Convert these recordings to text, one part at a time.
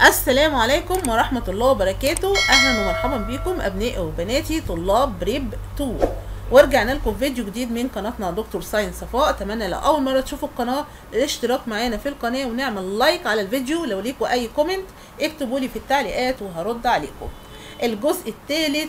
السلام عليكم ورحمة الله وبركاته أهلا ومرحبا بكم أبنائي وبناتي طلاب بريب 2 ورجعنا لكم فيديو جديد من قناتنا دكتور ساينس صفاء أتمنى لو أول مرة تشوفوا القناة الاشتراك معانا في القناة ونعمل لايك على الفيديو لو ليكوا أي كومنت اكتبوا لي في التعليقات وهرد عليكم الجزء الثالث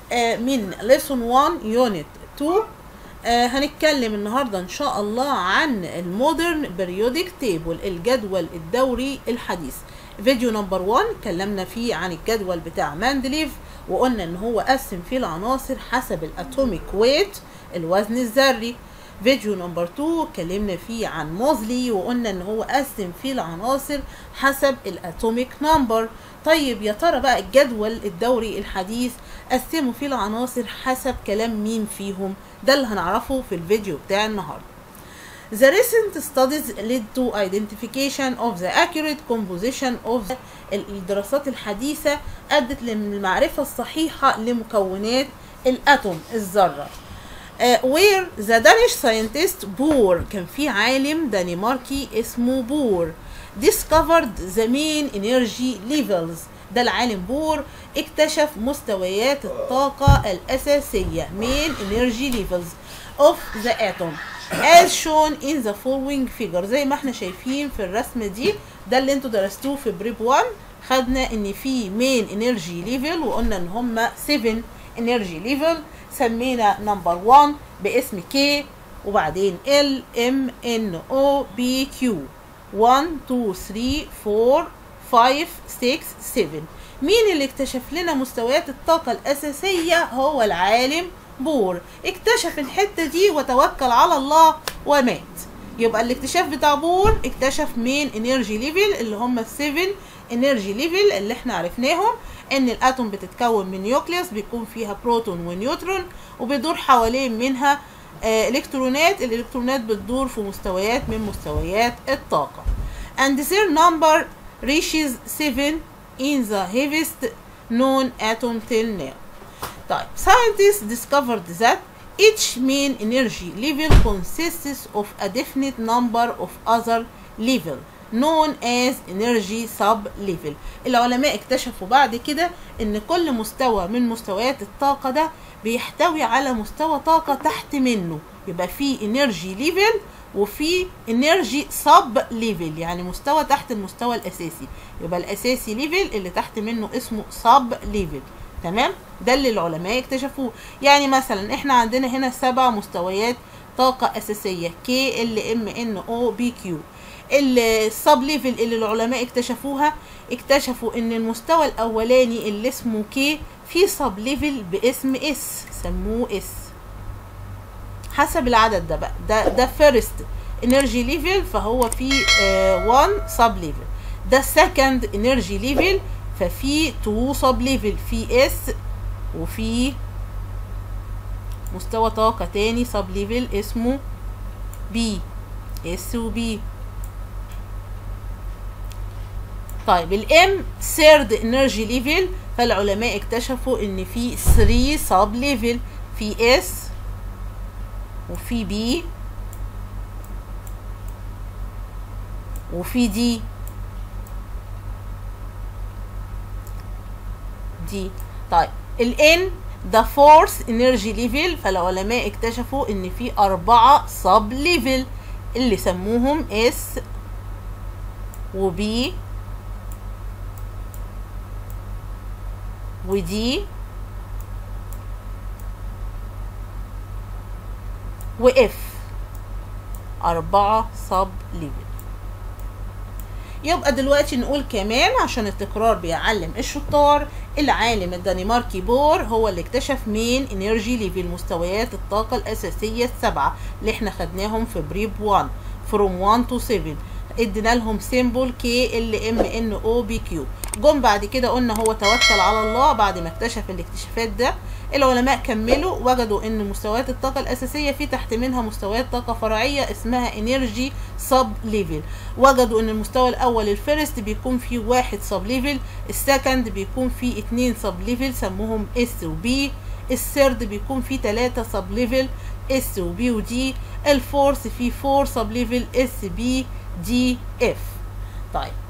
من ليسون 1 يونت 2 آه هنتكلم النهارده ان شاء الله عن المودرن بريودك تيبل الجدول الدوري الحديث فيديو نمبر 1 اتكلمنا فيه عن الجدول بتاع ماندليف وقلنا ان هو قسم فيه العناصر حسب الاتوميك ويت الوزن الذري فيديو نمبر 2 اتكلمنا فيه عن موزلي وقلنا ان هو قسم فيه العناصر حسب الاتوميك نمبر طيب يا ترى بقى الجدول الدوري الحديث قسموا فيه العناصر حسب كلام مين فيهم ده اللي هنعرفه في الفيديو بتاع النهارده The recent studies led to identification of the accurate composition of the الدراسات الحديثة أدت للمعرفة الصحيحة لمكونات الأتوم الذرة uh, where the Danish scientist بور كان في عالم دنماركي اسمه بور discovered the main energy levels ده العالم بور اكتشف مستويات الطاقة الأساسية main energy levels of the atom as shown in the following figure زي ما احنا شايفين في الرسمة دي ده اللي انتوا درستوه في بريب 1 خدنا ان في main energy level وقلنا ان هما 7 energy level سمينا نمبر 1 باسم K وبعدين L M N O B Q 1 2 3 4 5 6 7 مين اللي اكتشف لنا مستويات الطاقة الأساسية هو العالم بور اكتشف الحتة دي وتوكل على الله ومات يبقى الاكتشاف بتاع بور اكتشف مين انرجي ليفل اللي هم السيفن انرجي ليفل اللي احنا عرفناهم ان الاتوم بتتكون من نيوكليوس بيكون فيها بروتون ونيوترون وبيدور حوالين منها اه الكترونات الالكترونات بتدور في مستويات من مستويات الطاقة and their number reaches 7 in the heaviest known atom till now طيب scientists discovered that each main energy level consists of a definite number of other level known as energy sub level العلماء اكتشفوا بعد كده ان كل مستوى من مستويات الطاقة ده بيحتوي على مستوى طاقة تحت منه يبقى في energy level وفي انرجي سب ليفل يعني مستوى تحت المستوى الاساسي يبقى الاساسي ليفل اللي تحت منه اسمه سب ليفل تمام ده اللي العلماء اكتشفوه يعني مثلا احنا عندنا هنا سبع مستويات طاقة أساسية K L M N O B Q السب ليفل اللي العلماء اكتشفوها اكتشفوا ان المستوى الاولاني اللي اسمه K فيه سب ليفل باسم S سموه S حسب العدد ده بقى ده ده فيرست انرجي ليفل فهو في 1 سب ليفل ده سكند انرجي ليفل ففي 2 سب ليفل في اس وفي مستوى طاقة تاني سب ليفل اسمه بي اس وبي طيب الام ثيرد انرجي ليفل فالعلماء اكتشفوا ان في 3 سب ليفل في اس وفي بي وفي دي دي طيب الان ده فورس انرجي ليفل فالعلماء اكتشفوا ان في اربعة سب ليفل اللي سموهم اس وبي ودي واف أربعة سب ليفل يبقى دلوقتي نقول كمان عشان التكرار بيعلم الشطار العالم الدنماركي بور هو اللي اكتشف مين انرجي ليفل مستويات الطاقة الأساسية السبعة اللي احنا خدناهم في بريب 1 from 1 to 7 ادينا لهم سيمبل كي ال ام ان او بي كيو جم بعد كده قلنا هو توكل على الله بعد ما اكتشف الاكتشافات ده العلماء كملوا وجدوا ان مستويات الطاقة الاساسية في تحت منها مستويات طاقة فرعية اسمها انرجي سب ليفل وجدوا ان المستوى الاول الفيرست بيكون فيه واحد سب ليفل السكند بيكون فيه اتنين سب ليفل سموهم اس وبي الثيرد بيكون فيه تلاتة سب ليفل اس وبي ودي الفورث فيه فور سب ليفل اس بي دي اف طيب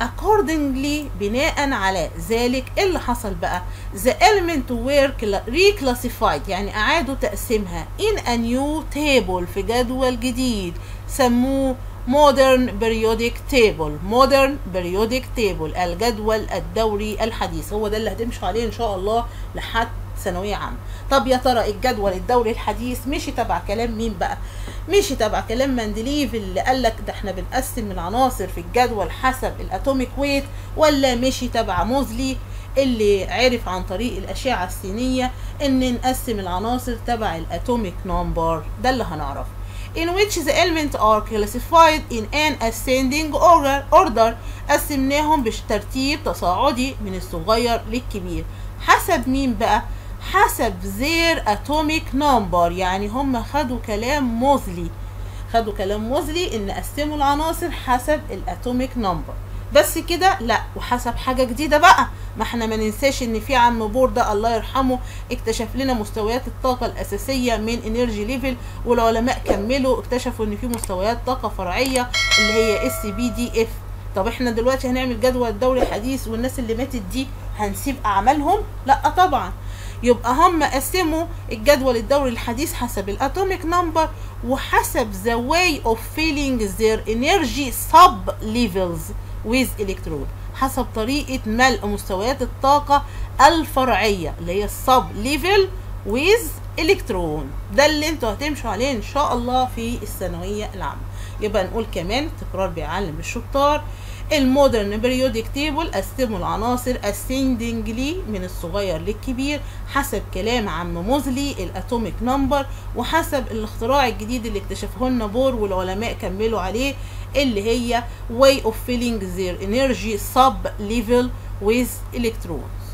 accordingly بناء على ذلك إيه اللي حصل بقى the element were reclassified يعني أعادوا تقسيمها in a new table في جدول جديد سموه modern periodic table modern periodic table الجدول الدوري الحديث هو ده اللي هتمشوا عليه ان شاء الله لحد ثانويه عامه طب يا ترى الجدول الدوري الحديث مشي تبع كلام مين بقى مشي تبع كلام مندليف اللي قال لك ده احنا بنقسم العناصر في الجدول حسب الاتوميك ويت ولا مشي تبع موزلي اللي عرف عن طريق الاشعه السينيه ان نقسم العناصر تبع الاتوميك نمبر ده اللي هنعرفه in which the elements are classified in an ascending order, order قسمناهم بترتيب تصاعدي من الصغير للكبير حسب مين بقى حسب their atomic number يعني هم خدوا كلام موزلي خدوا كلام موزلي ان قسموا العناصر حسب الاتوميك نمبر بس كده لا وحسب حاجة جديدة بقى ما احنا ما ننساش ان في عم بوردة الله يرحمه اكتشف لنا مستويات الطاقة الاساسية من انرجي ليفل والعلماء كملوا اكتشفوا ان في مستويات طاقة فرعية اللي هي اس بي دي اف طب احنا دلوقتي هنعمل جدول دوري حديث والناس اللي ماتت دي هنسيب اعمالهم لا طبعا يبقى هم قسموا الجدول الدوري الحديث حسب الاتوميك نمبر وحسب the way of filling their energy sub levels with electron حسب طريقة ملء مستويات الطاقة الفرعية اللي هي السب ليفل with electron ده اللي انتوا هتمشوا عليه ان شاء الله في الثانوية العامة يبقى نقول كمان تكرار بيعلم الشطار المودرن بريودك تيبل قسموا العناصر ascendingly من الصغير للكبير حسب كلام عم موزلي الاتوميك نمبر وحسب الاختراع الجديد اللي اكتشفه لنا بور والعلماء كملوا عليه اللي هي way of filling their energy sub level with electrons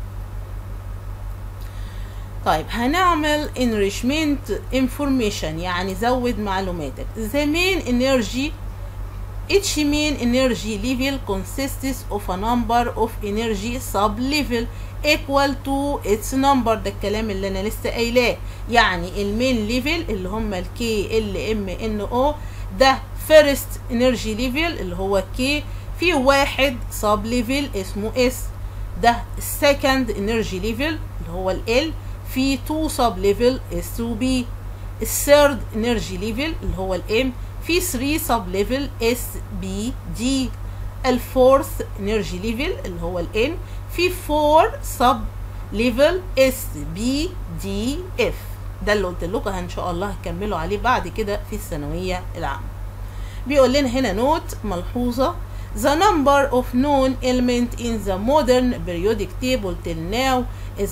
طيب هنعمل enrichment information يعني زود معلوماتك the main energy each main energy level consists of a number of energy sub level equal to its number ده الكلام اللي انا لسه قايلاه يعني المين ليفل اللي هم الكي ال ام ان او ده فيرست انرجي ليفل اللي هو كي في واحد سب ليفل اسمه اس ده السكند انرجي ليفل اللي هو ال في تو سب ليفل اس و بي الثيرد انرجي ليفل اللي هو الام في 3 سب ليفل اس بي دي الفورث انرجي ليفل اللي هو الان في 4 سب ليفل اس بي دي اف ده اللي قلت لكم ان شاء الله هكملوا عليه بعد كده في الثانويه العامه بيقول لنا هنا نوت ملحوظه The number of known element in the modern periodic table till now is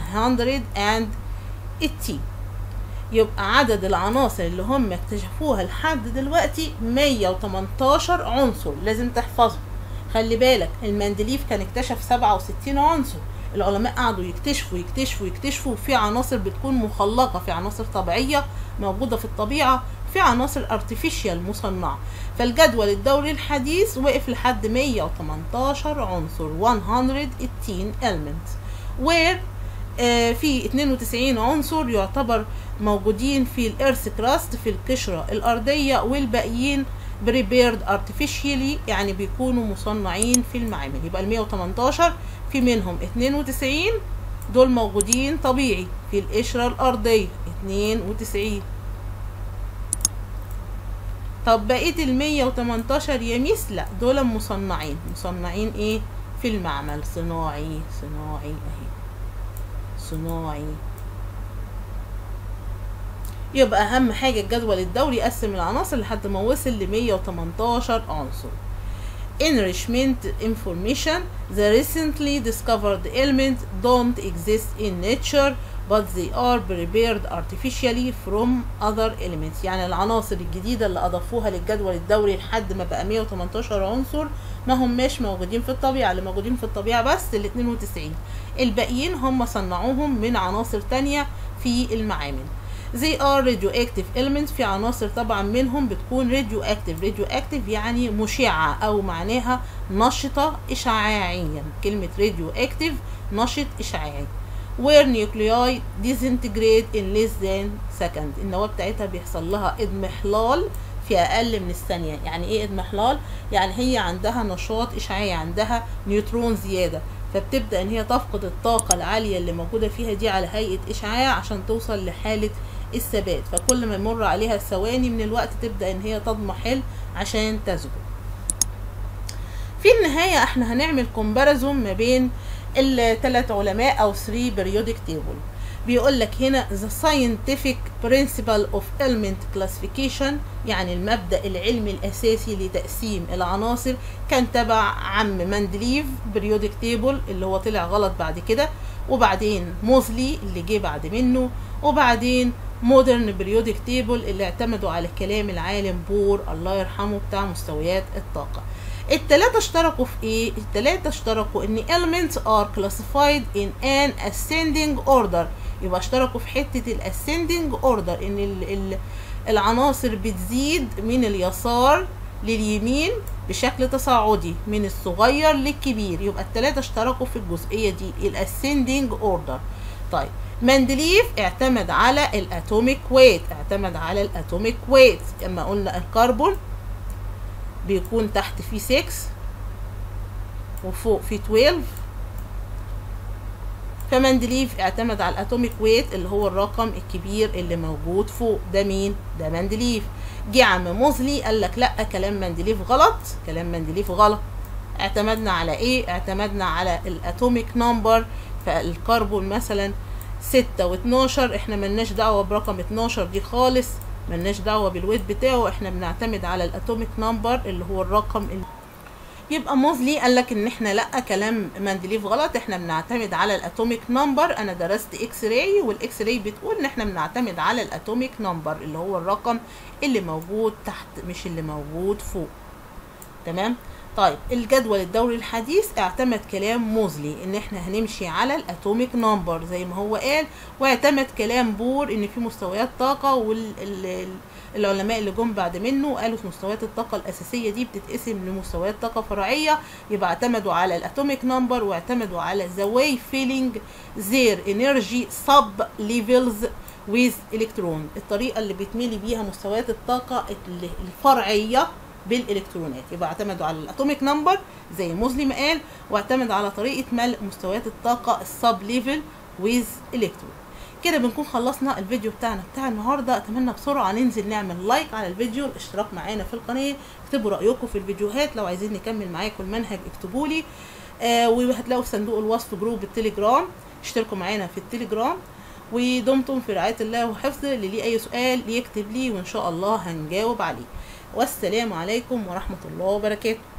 180 يبقى عدد العناصر اللي هم اكتشفوها لحد دلوقتي 118 عنصر لازم تحفظهم خلي بالك المندليف كان اكتشف 67 عنصر العلماء قعدوا يكتشفوا يكتشفوا يكتشفوا في عناصر بتكون مخلقة في عناصر طبيعية موجودة في الطبيعة في عناصر ارتفيشال مصنعة فالجدول الدوري الحديث وقف لحد 118 عنصر 118 element where آه في 92 عنصر يعتبر موجودين في الارث كراست في القشرة الأرضية والباقيين بريبيرد artificially يعني بيكونوا مصنعين في المعامل يبقى ال 118 في منهم 92 دول موجودين طبيعي في القشرة الأرضية 92 طب بقية ال 118 يا ميس لا دول مصنعين مصنعين ايه في المعمل صناعي صناعي اهي صناعي يبقى اهم حاجة الجدول الدوري قسم العناصر لحد ما وصل ل 118 عنصر enrichment information the recently discovered elements don't exist in nature but they are prepared artificially from other elements يعني العناصر الجديدة اللي أضافوها للجدول الدوري لحد ما بقى 118 عنصر ما هماش موجودين في الطبيعة اللي موجودين في الطبيعة بس ال 92 الباقيين هم صنعوهم من عناصر تانية في المعامل they are radioactive elements في عناصر طبعا منهم بتكون radioactive radioactive يعني مشعة أو معناها نشطة إشعاعيا كلمة radioactive نشط إشعاعي where nuclei disintegrate in less than second النواة بتاعتها بيحصل لها اضمحلال في اقل من الثانيه يعني ايه اضمحلال يعني هي عندها نشاط اشعاعي عندها نيوترون زياده فبتبدا ان هي تفقد الطاقه العاليه اللي موجوده فيها دي على هيئه اشعاع عشان توصل لحاله الثبات فكل ما يمر عليها ثواني من الوقت تبدا ان هي تضمحل عشان تثبت في النهايه احنا هنعمل كومباريزون ما بين الثلاث علماء او 3 periodic table بيقول لك هنا the scientific principle of element classification يعني المبدأ العلمي الأساسي لتقسيم العناصر كان تبع عم مندليف periodic table اللي هو طلع غلط بعد كده وبعدين موزلي اللي جه بعد منه وبعدين مودرن periodic table اللي اعتمدوا على كلام العالم بور الله يرحمه بتاع مستويات الطاقة التلاتة اشتركوا في ايه؟ التلاتة اشتركوا ان elements are classified in an ascending order يبقى اشتركوا في حتة الاسcending order ان ال ال العناصر بتزيد من اليسار لليمين بشكل تصاعدي من الصغير للكبير يبقى التلاتة اشتركوا في الجزئية دي الاسcending order طيب مندليف اعتمد على الاتوميك ويت اعتمد على الاتوميك ويت اما قلنا الكربون بيكون تحت فيه 6 وفوق فيه 12 فمندليف اعتمد على الاتوميك ويت اللي هو الرقم الكبير اللي موجود فوق ده مين ده مندليف جه عم موزلي قال لك لا كلام مندليف غلط كلام مندليف غلط اعتمدنا على ايه اعتمدنا على الاتوميك نمبر فالكربون مثلا ستة واتناشر احنا ملناش دعوة برقم اتناشر دي خالص ملناش دعوة بالويت بتاعه احنا بنعتمد على الاتوميك نمبر اللي هو الرقم اللي يبقى موزلي قال لك ان احنا لا كلام مندليف غلط احنا بنعتمد على الاتوميك نمبر انا درست اكس راي والاكس راي بتقول ان احنا بنعتمد على الاتوميك نمبر اللي هو الرقم اللي موجود تحت مش اللي موجود فوق تمام طيب الجدول الدوري الحديث اعتمد كلام موزلي ان احنا هنمشي على الاتوميك نمبر زي ما هو قال واعتمد كلام بور ان في مستويات طاقه والعلماء اللي جم بعد منه قالوا في مستويات الطاقه الاساسيه دي بتتقسم لمستويات طاقه فرعيه يبقى اعتمدوا على الاتوميك نمبر واعتمدوا على the way feeling their energy sub levels with electron الطريقه اللي بتميلي بيها مستويات الطاقه الفرعيه بالالكترونات يبقى اعتمدوا على الاتوميك نمبر زي موزلي ما قال واعتمد على طريقه ملء مستويات الطاقه السب ليفل ويز الكترون كده بنكون خلصنا الفيديو بتاعنا بتاع النهارده اتمنى بسرعه ننزل نعمل لايك على الفيديو الاشتراك معانا في القناه اكتبوا رايكم في الفيديوهات لو عايزين نكمل معاكم المنهج اكتبوا لي آه وهتلاقوا في صندوق الوصف جروب التليجرام اشتركوا معانا في التليجرام ودمتم في رعايه الله وحفظه اللي ليه اي سؤال يكتب لي وان شاء الله هنجاوب عليه والسلام عليكم ورحمة الله وبركاته